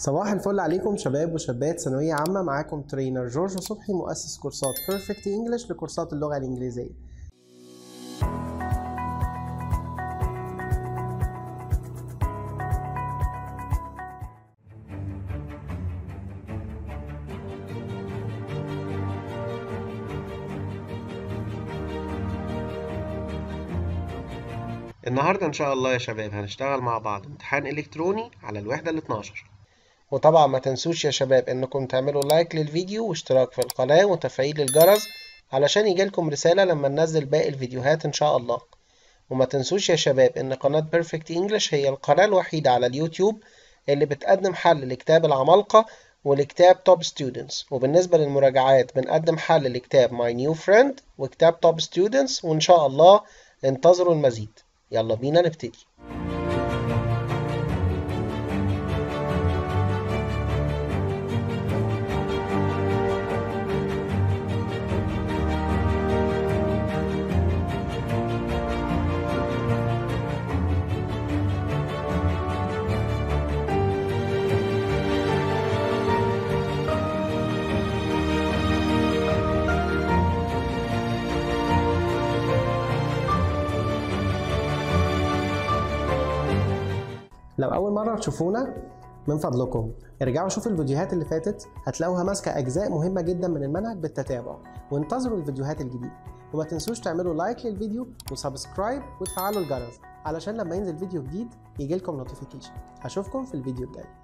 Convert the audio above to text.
صباح الفل عليكم شباب وشابات ثانوية عامة معاكم ترينر جورج صبحي مؤسس كورسات بيرفكت انجلش لكورسات اللغة الإنجليزية النهاردة إن شاء الله يا شباب هنشتغل مع بعض امتحان إلكتروني على الوحدة ال 12 وطبعا ما تنسوش يا شباب انكم تعملوا لايك للفيديو واشتراك في القناة وتفعيل الجرس علشان يجيلكم رسالة لما ننزل باقي الفيديوهات ان شاء الله وما تنسوش يا شباب ان قناة بيرفكت انجلش هي القناة الوحيدة على اليوتيوب اللي بتقدم حل لكتاب العمالقة ولكتاب توب ستودنتس وبالنسبة للمراجعات بنقدم حل لكتاب ماي نيو فريند وكتاب توب ستودنتس وان شاء الله انتظروا المزيد يلا بينا نبتدي لو أول مرة تشوفونا من فضلكم ارجعوا شوفوا الفيديوهات اللي فاتت هتلاقوها ماسكة أجزاء مهمة جدا من المنهج بالتتابع وانتظروا الفيديوهات الجديدة وما تنسوش تعملوا لايك للفيديو وسبسكرايب وتفعلوا الجرس علشان لما ينزل فيديو جديد يجيلكم نوتيفيكيشن هشوفكم في الفيديو الجاي